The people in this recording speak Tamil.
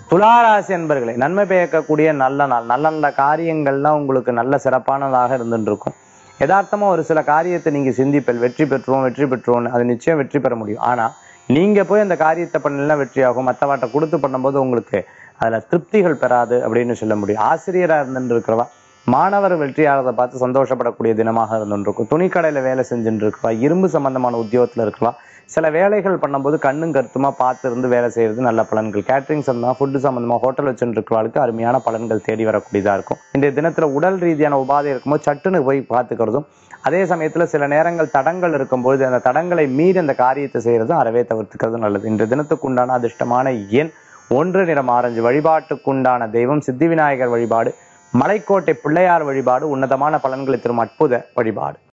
துளாராசி என்பர்களே நன்மை பயக்கக்கூடிய நல்ல நாள் நல்ல நல்ல காரியங்கள்லாம் உங்களுக்கு நல்ல சிறப்பானதாக இருந்துட்டு இருக்கும் யதார்த்தமா ஒரு சில காரியத்தை நீங்க சிந்திப்பல் வெற்றி பெற்றுவோம் வெற்றி பெற்றுவோம் அது நிச்சயம் வெற்றி பெற முடியும் ஆனா நீங்க போய் அந்த காரியத்தை பண்ணலாம் வெற்றியாகும் மற்றவாட்ட கொடுத்து பண்ணும்போது உங்களுக்கு அதுல திருப்திகள் பெறாது அப்படின்னு சொல்ல முடியும் ஆசிரியரா இருந்துட்டு இருக்கிறவா மாணவர் வெற்றியாளரை பார்த்து சந்தோஷப்படக்கூடிய தினமாக இருந்துருக்கும் துணிக்கடையில வேலை செஞ்சுட்டு இருக்கவா இரும்பு சம்பந்தமான உத்தியோகத்துல இருக்கலாம் சில வேலைகள் பண்ணும்போது கண்ணும் கருத்துமா பார்த்து இருந்து வேலை செய்யறது நல்ல பலன்கள் கேட்டரிங் சம்பந்தமா ஃபுட்டு சம்பந்தமா ஹோட்டல் வச்சுட்டு இருக்கிறவங்களுக்கு அருமையான பலன்கள் தேடி வரக்கூடியதா இருக்கும் இன்றைய தினத்துல உடல் ரீதியான உபாதை இருக்கும்போது சட்டுன்னு போய் பார்த்துக்கிறதும் அதே சமயத்துல சில நேரங்கள் தடங்கள் இருக்கும்போது அந்த தடங்களை மீறி அந்த காரியத்தை செய்யறதும் அறவே தவிர்த்துக்கிறது நல்லது இன்றைய தினத்துக்கு உண்டான அதிர்ஷ்டமான எண் ஒன்று நிறம் ஆரஞ்சு வழிபாட்டுக்குண்டான தெய்வம் சித்தி விநாயகர் வழிபாடு மலைக்கோட்டை பிள்ளையார் வழிபாடு உன்னதமான பலன்களை தரும் அற்புத வழிபாடு